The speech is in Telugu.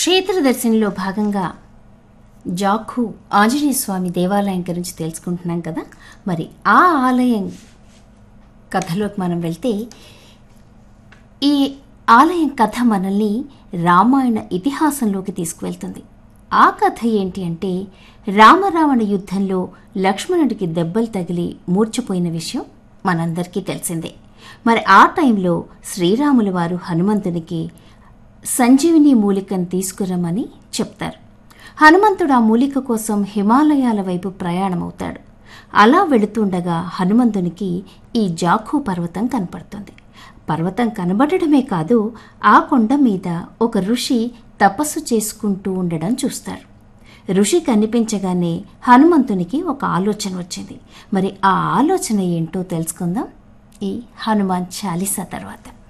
క్షేత్ర దర్శనంలో భాగంగా జాఖు ఆంజనేయ స్వామి దేవాలయం గురించి తెలుసుకుంటున్నాం కదా మరి ఆ ఆలయం కథలోకి మనం వెళ్తే ఈ ఆలయం కథ మనల్ని రామాయణ ఇతిహాసంలోకి తీసుకువెళ్తుంది ఆ కథ ఏంటి అంటే రామరావణ యుద్ధంలో లక్ష్మణుడికి దెబ్బలు తగిలి మూర్ఛపోయిన విషయం మనందరికీ తెలిసిందే మరి ఆ టైంలో శ్రీరాముల వారు హనుమంతునికి సంజీవిని మూలికను తీసుకురమ్మని చెప్తారు హనుమంతుడు ఆ మూలిక కోసం హిమాలయాల వైపు ప్రయాణమవుతాడు అలా వెళుతుండగా హనుమంతునికి ఈ జాఖు పర్వతం కనపడుతుంది పర్వతం కనబడటమే కాదు ఆ కొండ మీద ఒక ఋషి తపస్సు చేసుకుంటూ ఉండడం చూస్తారు ఋషి కనిపించగానే హనుమంతునికి ఒక ఆలోచన వచ్చింది మరి ఆ ఆలోచన ఏంటో తెలుసుకుందాం ఈ హనుమాన్ చాలీసా తర్వాత